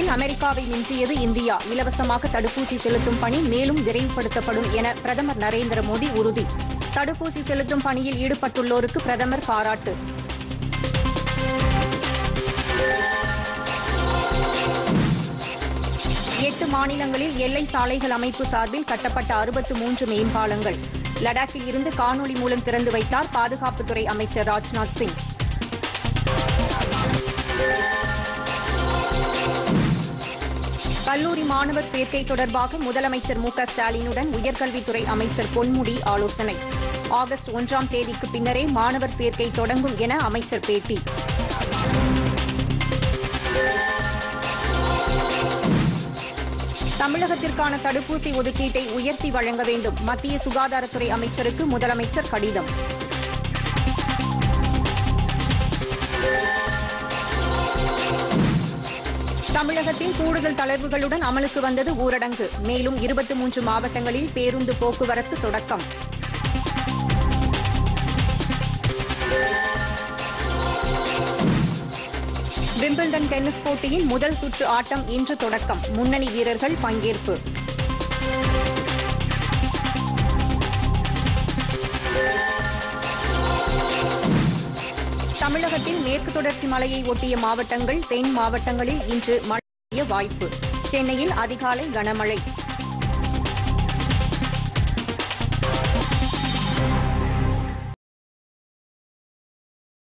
தடுப்பூசியில் அமெரிக்காவை மிஞ்சியது இந்தியா இலவசமாக தடுப்பூசி செலுத்தும் பணி மேலும் விரைவுபடுத்தப்படும் என பிரதமர் நரேந்திர மோடி உறுதி தடுப்பூசி செலுத்தும் பணியில் ஈடுபட்டுள்ளோருக்கு பிரதமர் பாராட்டு எட்டு மாநிலங்களில் எல்லை சாலைகள் அமைப்பு சார்பில் கட்டப்பட்ட அறுபத்து மூன்று மேம்பாலங்கள் லடாக்கில் இருந்து காணொலி மூலம் திறந்து வைத்தார் பாதுகாப்புத்துறை அமைச்சர் ராஜ்நாத் சிங் கல்லூரி மாணவர் சேர்க்கை தொடர்பாக முதலமைச்சர் மு க ஸ்டாலினுடன் உயர்கல்வித்துறை அமைச்சர் பொன்முடி ஆலோசனை ஆகஸ்ட் ஒன்றாம் தேதிக்கு பின்னரே மாணவர் சேர்க்கை தொடங்கும் என அமைச்சர் பேட்டி தமிழகத்திற்கான தடுப்பூசி ஒதுக்கீட்டை உயர்த்தி வழங்க வேண்டும் மத்திய சுகாதாரத்துறை அமைச்சருக்கு முதலமைச்சர் கடிதம் தமிழகத்தில் கூடுதல் தளர்வுகளுடன் அமலுக்கு வந்தது ஊரடங்கு மேலும் இருபத்தி மூன்று மாவட்டங்களில் பேருந்து போக்குவரத்து தொடக்கம் விம்பிள்டன் டென்னிஸ் போட்டியின் முதல் சுற்று ஆட்டம் இன்று தொடக்கம் முன்னணி வீரர்கள் பங்கேற்பு தமிழகத்தில் மேற்கு தொடர்ச்சி மலையை ஒட்டிய மாவட்டங்கள் தென் மாவட்டங்களில் இன்று மழை பெய்ய வாய்ப்பு சென்னையில் அதிகாலை கனமழை